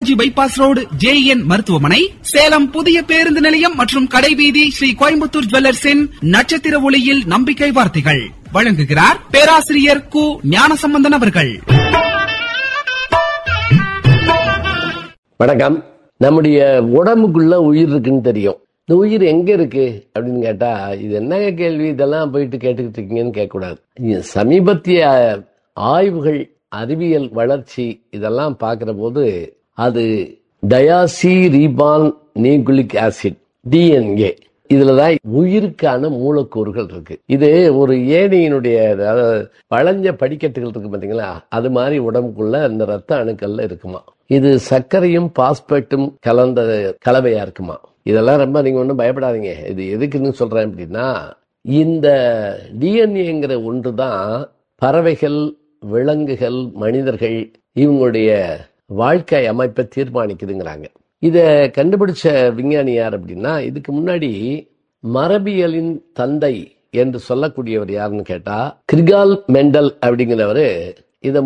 G bypass road JN மருத்துவமனை சேலம் புதிய பேருந்து நிலையம் மற்றும் கடைவீதி ஸ்ரீ கோயம்புத்தூர் ஜுவல்லர்ஸின் நட்சத்திர ஒளியில் நம்பிக்கை வார்த்தைகள் வழங்குகிறார் பேராசிரியர் கு ஞானசம்பந்தன் அவர்கள் வணக்கம் நம்முடைய உடம்புக்குள்ள உயிர் இருக்குன்னு தெரியும் இந்த உயிர் எங்க இருக்கு அப்படின்னு கேட்டா இது என்ன கேள்வி இதெல்லாம் போயிட்டு கேட்டுக்கிட்டு இருக்கீங்கன்னு கேட்கக்கூடாது இது சமீபத்திய ஆய்வுகள் அறிவியல் வளர்ச்சி இதெல்லாம் பார்க்கிற போது அது deoxyribonucleic acid DNA இதுலதான் உயிருக்கான மூலக்கூறுகள் இருக்கு இது ஒரு ஏணியினுடைய அதாவது வளைஞ்ச படிக்கட்டுகள் இருக்கு பாத்தீங்களா அது மாதிரி உடம்புக்குள்ள இந்த ரத்த அணுக்கள்ல இருக்குமா இது சர்க்கரையும் பாஸ்பேட்டும் கலந்த கலவையா இருக்குமா இதெல்லாம் ரொம்ப நீங்க ஒன்றும் பயப்படாதீங்க இது எதுக்குன்னு சொல்றேன் அப்படின்னா இந்த டிஎன்ஏங்கிற ஒன்று தான் பறவைகள் விலங்குகள் மனிதர்கள் இவங்களுடைய வாழ்க்கை அமைப்பை தீர்மானிக்குதுங்கிறாங்க இத கண்டுபிடிச்ச விஞ்ஞானி யார் அப்படின்னா இதுக்கு முன்னாடி மரபியலின் தந்தை என்று சொல்லக்கூடியவர் யாருன்னு கேட்டா கிரிகால் மெண்டல் அப்படிங்கிறவரு